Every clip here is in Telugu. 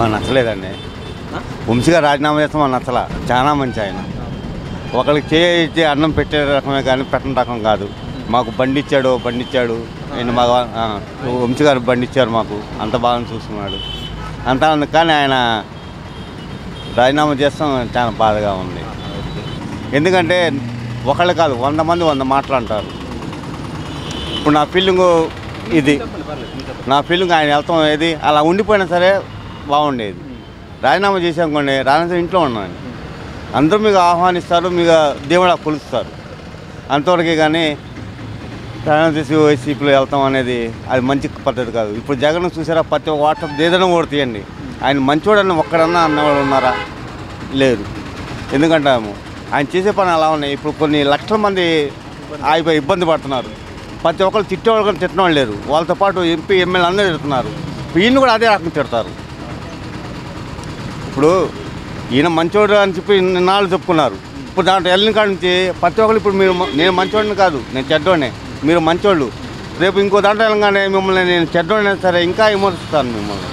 మాకు నచ్చలేదండి ఆ? వంశీగా రాజీనామా చేస్తే మాకు నచ్చల చాలా మంచి ఆయన ఒకరికి చేయించి అన్నం పెట్టే రకమే కానీ పెట్టని రకం కాదు మాకు బండి ఇచ్చాడు బండి ఇచ్చాడు ఆయన మా వంశీ గారు బండి ఇచ్చారు మాకు అంత బాగా చూసుకున్నాడు అంతా ఉంది కానీ ఆయన రాజీనామా చేస్తాం చాలా బాధగా ఉంది ఎందుకంటే ఒకళ్ళు కాదు వంద మంది వంద మాటలు అంటారు ఇప్పుడు నా ఫీలింగు ఇది నా ఫీలింగ్ ఆయన వెళ్తాం ఏది అలా ఉండిపోయినా సరే బాగుండేది రాజీనామా చేసానుకోండి రాజీనామా ఇంట్లో ఉన్నాను అందరూ మీకు ఆహ్వానిస్తారు మీకు దేవుడు కొలుస్తారు అంతవరకే కానీ రాజీనామా చేసి వైసీపీలో వెళ్తాం అనేది అది మంచి పద్ధతి కాదు ఇప్పుడు జగన్ చూసారా ప్రతి ఒక్క వాట్సాప్ ఏదైనా కూడా తీయండి ఆయన మంచివాడని ఒక్కడన్నా అన్నవాళ్ళు ఉన్నారా లేరు ఎందుకంటే ఆయన చేసే పని అలా ఉన్నాయి ఇప్పుడు కొన్ని లక్షల మంది ఆగిపోయి ఇబ్బంది పడుతున్నారు ప్రతి ఒక్కరు తిట్టేవాళ్ళు కూడా తిట్టిన వాళ్ళు లేరు వాళ్ళతో పాటు ఎంపీ ఎమ్మెల్యే అందరూ తిడుతున్నారు ఈయన కూడా అదే రకంగా తిడతారు ఇప్పుడు ఈయన మంచోడు అని చెప్పి ఇన్నాళ్ళు చెప్పుకున్నారు ఇప్పుడు దాంట్లో వెళ్ళిన కాడ నుంచి ప్రతి ఒక్కరు ఇప్పుడు మీరు మ- నేను మంచోడిని కాదు నేను చెడ్డోనే మీరు మంచోళ్ళు రేపు ఇంకో దాంట్లో వెళ్ళగానే మిమ్మల్ని నేను చెడ్డోడినా సరే ఇంకా విమర్శిస్తాను మిమ్మల్ని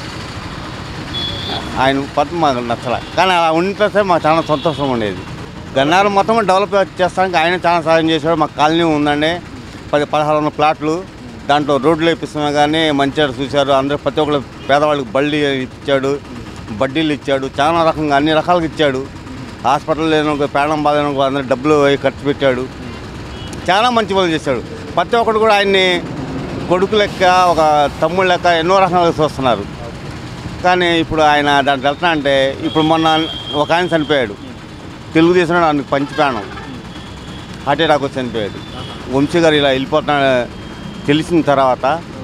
ఆయన పద్ధతి మాకు నచ్చల కానీ అలా ఉంటే సరే మాకు చాలా సంతోషం ఉండేది గన్నారం మొత్తం డెవలప్ చేస్తానికి ఆయన చాలా సహాయం చేశాడు మాకు కాలనీ ఉందండి పది పదహారు వందల ప్లాట్లు దాంట్లో రోడ్లు వేపిస్తున్నా కానీ మంచిగా చూశారు అందరూ ప్రతి ఒక్కరు పేదవాళ్ళకి బళ్ళు ఇచ్చాడు బడ్డీలు ఇచ్చాడు చాలా రకంగా అన్ని రకాలుగా ఇచ్చాడు హాస్పిటల్ లేని పేడం బాధ అందరూ డబ్బులు అవి ఖర్చు పెట్టాడు చాలా మంచి పనులు చేశాడు ప్రతి ఒక్కడు కూడా ఆయన్ని కొడుకు లెక్క ఒక తమ్ముడు లెక్క ఎన్నో రకాలుగా చూస్తున్నారు కానీ ఇప్పుడు ఆయన దాంట్లో వెళ్తున్నా అంటే ఇప్పుడు మొన్న ఒక ఆయన చనిపోయాడు తెలుగుదేశం ఆయనకు పంచిపోయాను హార్ట్ అటాక్ వచ్చి చనిపోయాడు వంశీ గారు ఇలా వెళ్ళిపోతున్నా తెలిసిన తర్వాత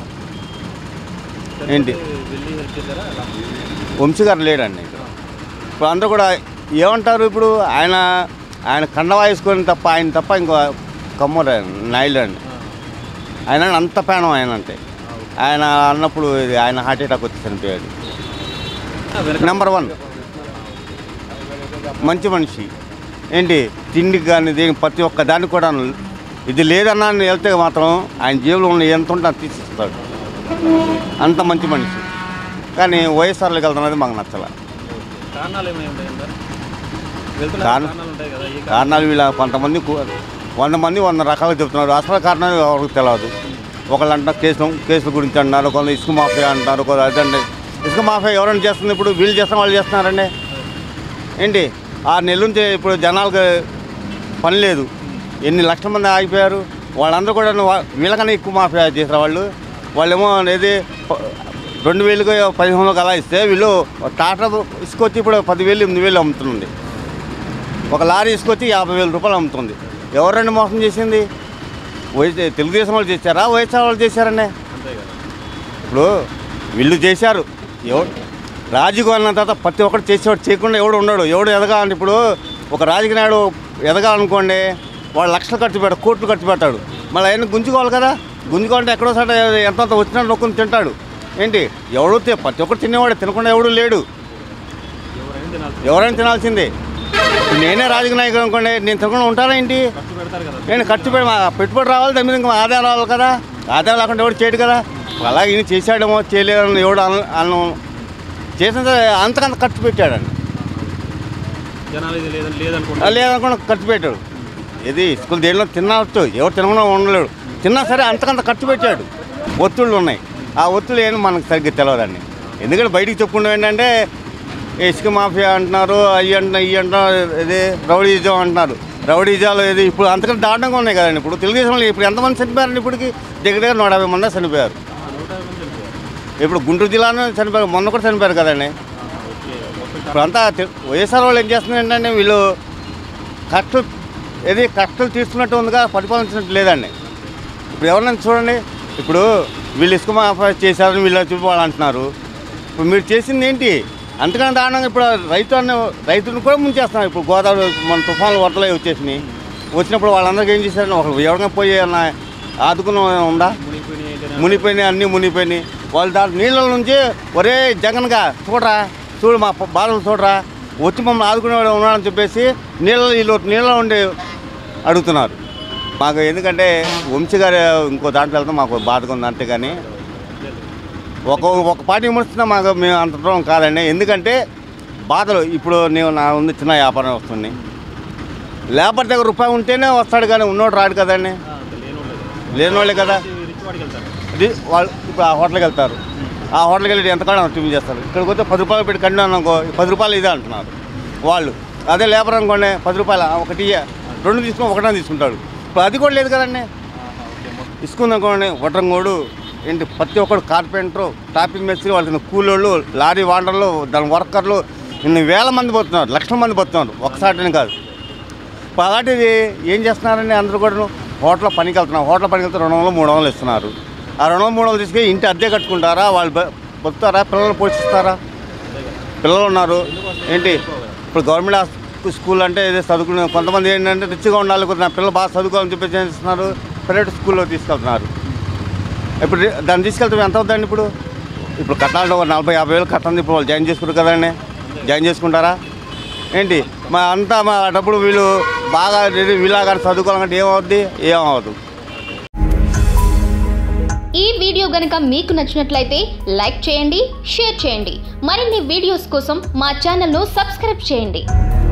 ఏంటి వెళ్ళి హెల్ప్ చేశారా ఎలా? వంశీ గారు లేడండి ఇక్కడ ఇప్పుడు అందరూ కూడా ఏమంటారు ఇప్పుడు ఆయన ఆయన కండవాయిసుకొని తప్ప ఆయన తప్ప ఇంకో కమ్మరు నాయుడు అండి ఆయన అంత ప్రాణం ఆయన అంటే ఆయన అన్నప్పుడు ఇది ఆయన హార్ట్ అటాక్ వచ్చి చనిపోయాడు ఆ, వెనక- నెంబర్ వన్ మంచి మనిషి ఏంటి తిండికి కానీ దేని ప్రతి ఒక్క దానికి కూడా ఇది లేదన్నా అని వెళ్తే మాత్రం ఆయన జేబులో ఉన్న ఎంత ఉంటే అది తీసిస్తాడు అంత మంచి మనిషి కానీ వైఎస్ఆర్లోకి వెళ్తున్నది మాకు నచ్చల కారణాలు ఏమై ఉంటాయి సార్ వెళ్తున్న కారణం- కారణాలు ఉంటాయి కదా ఏ కారణాలు వీళ్ళ కొంతమంది కు- వంద మంది వంద రకాలు చెప్తున్నారు అసలు కారణాలు ఎవరికి తెలియదు ఒకళ్ళు అంటారు కేసులు కేసుల గురించి అంటున్నారు కొంత ఇసుక మాఫియా అంటారు కొంత అదండి ఇసుక మాఫియా ఎవరైనా చేస్తుంది ఇప్పుడు వీళ్ళు చేస్తున్న వాళ్ళు చేస్తున్నారండి ఏంటి ఆరు నెలల నుంచి ఇప్పుడు జనాలకు పని లేదు ఎన్ని లక్షల మంది ఆగిపోయారు వాళ్ళందరూ కూడా వా- వీళ్ళకన్నా ఎక్కువ మాఫియా చేసిన వాళ్ళు వాళ్ళేమో అనేది ప- రెండు వేలుగా పదిహేను వందలకు అలా ఇస్తే వీళ్ళు టాటా ఇసుకొచ్చి ఇప్పుడు పదివేలు ఎనిమిది వేలు అమ్ముతుంది ఒక లారీ తీసుకొచ్చి యాభై వేల రూపాయలు అమ్ముతుంది ఎవరండి మోసం చేసింది వైఎస్ తెలుగుదేశం వాళ్ళు చేశారా వైఎస్ఆర్ వాళ్ళు చేశారండి అంతే కదా ఇప్పుడు వీళ్ళు చేశారు ఎవరు రాజకీయం అన్న తర్వాత ప్రతి ఒక్కరు చేసేవాడు చేయకుండా ఎవడు ఉండడు ఎవడు ఎదగాలని ఇప్పుడు ఒక రాజకీయ నాయుడు ఎదగాలనుకోండి వాడు లక్షలు ఖర్చు పెడతాడు కోట్లు ఖర్చు పెడతాడు మళ్ళీ ఆయన గుంజుకోవాలి కదా గుంజుకోవాలంటే ఎక్కడో సార్ ఎంత వచ్చినట్టు నొక్కుని తింటాడు ఏంటి ఎవడు తి- ప్రతి ఒక్కరు తినేవాడు తినకుండా ఎవడు లేడు ఎవరైనా తినాల్సి ఎవరైనా తినాల్సిందే ఇప్పుడు నేనే రాజకీయ నాయకుడు అనుకోండి నేను తినకుండా ఉంటానా ఏంటి ఖర్చు పెడతారు కదా నేను ఖర్చు పెట్టి మా పెట్టుబడి రావాలి దాని మీద ఇంకా ఆదాయం రావాలి కదా ఆదాయం లేకుండా ఎవడు చేయడు కదా అలాగే ఈయన చేశాడేమో చేయలేదని ఎవడు అన అన్న చేసిన అంతకంత ఖర్చు పెట్టాడండి జనాలు ఇది లేదని ఆ, లేదనుకుంటా లేదనుకున్న ఖర్చు పెట్టాడు ఇది స్కూల్ దేనిలో తినవచ్చు ఎవరు తినకుండా ఉండలేడు తిన్నా సరే అంతకంత ఖర్చు పెట్టాడు ఒత్తిళ్ళు ఉన్నాయి ఆ ఒత్తిళ్ళు ఏమి మనకు సరిగ్గా తెలియదండి ఎందుకంటే బయటికి చెప్పుకుంటాం ఏంటంటే ఇసుక మాఫియా అంటున్నారు అవి అంటున్నారు ఇవి అంటున్నారు ఇది రౌడీజం అంటున్నారు రౌడీజాలు ఇది ఇప్పుడు అంతకంటే దారుణంగా ఉన్నాయి కదండి ఇప్పుడు తెలుగుదేశంలో ఇప్పుడు ఎంతమంది చనిపోయారండి ఇప్పటికి దగ్గర దగ్గర నూట యాభై మంది చనిపోయారు నూట యాభై మంది చనిపోయారు. ఇప్పుడు గుంటూరు జిల్లాలో చనిపోయారు మొన్న కూడా చనిపోయారు కదండి ఓకే మొత్తం ఇప్పుడు అంతా తె- వైఎస్ఆర్ వాళ్ళు ఏం చేస్తున్నారు ఏంటంటే వీళ్ళు కష్టం ఏది కష్టాలు తీర్చుకున్నట్టు ఉందిగా పరిపాలించినట్టు లేదండి ఇప్పుడు ఎవరన్నా చూడండి ఇప్పుడు వీళ్ళు ఇసుక మాఫియా చేశారని వీళ్ళు చూపి వాళ్ళు అంటున్నారు ఇప్పుడు మీరు చేసింది ఏంటి అంతకన్నా దారుణంగా ఇప్పుడు రైతు అన్న రైతుని కూడా ముంచేస్తున్నారు ఇప్పుడు గోదావరి మన తుఫాన్లు వరదలు అవి వచ్చేసినాయి వచ్చినప్పుడు వాళ్ళందరికీ ఏం చేశారని ఒకరు ఎవరికైనా పోయి ఏమన్నా ఆదుకున్న ఉందా మునిగిపోయినాయి జనాలు. మునిగిపోయినాయి అన్నీ మునిగిపోయినాయి వాళ్ళు దాని నీళ్ళ నుంచి ఒరే జగన్గా చూడరా చూడు మా ప- బాధలు చూడరా వచ్చి మమ్మల్ని ఆదుకునేవాడు ఉన్నాడని చెప్పేసి నీళ్ళ వీళ్ళు నీళ్ళ ఉండి అడుగుతున్నారు మాకు ఎందుకంటే వంశీ గారు ఇంకో దాంట్లో వెళ్తే మాకు బాధగా ఉంది అంతే కానీ ఒక ఒక పార్టీ విమర్శిస్తున్నా మాకు మేము అంత దూరం కాదండి ఎందుకంటే బాధలు ఇప్పుడు నేను నా ఉంది చిన్న వ్యాపారం వస్తుంది లేబర్ దగ్గర రూపాయి ఉంటేనే వస్తాడు కానీ ఉన్నోడు రాడు కదండి ఆ, లేని వాళ్ళు లేని వాళ్ళే కదా రిచ్ వాడికి వెళ్తారు ఇది వాళ్ళు ఇప్పుడు ఆ హోటల్కి వెళ్తారు ఆ హోటల్కి వెళ్ళి ఎంత కాడ టిఫిన్ చేస్తారు ఇక్కడికి వస్తే పది రూపాయలు పెట్టి కండి అనుకో పది రూపాయలు ఇదే అంటున్నారు వాళ్ళు అదే లేబర్ అనుకోండి పది రూపాయలు ఆ, ఒకటి ఇయ్య. రెండు తీసుకుని ఒకటే తీసుకుంటాడు ఇప్పుడు అది కూడా లేదు కదండి ఆహా, ఓకే మొత్తం ఇసుకుందనుకోండి వడ్రంగోడు ఏంటి ప్రతి ఒక్కడు కార్పెంటరు టాపింగ్ మేస్త్రి వాళ్ళకి కూలోళ్ళు లారీ వాండర్లు దాని వర్కర్లు ఇన్ని వేల మంది పోతున్నారు లక్షల మంది పోతున్నారు ఒకసారిని కాదు ఇప్పుడు అలాంటిది ఏం చేస్తున్నారండి అందరూ కూడా హోటల్ పనికి వెళ్తున్నారు హోటల్ పనికి వెళ్తే రెండు వందలు మూడు వందలు ఇస్తున్నారు ఆ రెండు వందలు మూడు వందలు తీసుకొని ఇంటి అద్దె కట్టుకుంటారా వాళ్ళు బ- బతుకుతారా పిల్లలు పోషిస్తారా పిల్లలు ఉన్నారు ఏంటి ఇప్పుడు గవర్నమెంట్ హాస్- స్కూల్ అంటే ఏదో చదువుకునే కొంతమంది ఏంటంటే రిచ్గా ఉండాలి కొద్దిగా నా పిల్లలు బాగా చదువుకోవాలని చెప్పేసి ఏం చేస్తున్నారు ప్రైవేట్ స్కూల్లో తీసుకెళ్తున్నారు ఇప్పుడు రి- దాన్ని తీసుకెళ్తే ఎంత అవుతుందండి ఇప్పుడు ఇప్పుడు కట్టాలంటే ఒక నలభై యాభై వేలు కట్టండి ఇప్పుడు వాళ్ళు జాయిన్ చేసుకుంటారు కదండి జాయిన్ చేసుకుంటారా ఏంటి మా అంతా మా డబ్బులు వీళ్ళు బాగా వీళ్ళగా చదువుకోవాలంటే ఏమవుద్ది ఏమవుద్దు ఈ వీడియో గనక మీకు నచ్చినట్లయితే లైక్ చేయండి షేర్ చేయండి మరిన్ని వీడియోస్ కోసం మా ఛానల్ను సబ్స్క్రైబ్ చేయండి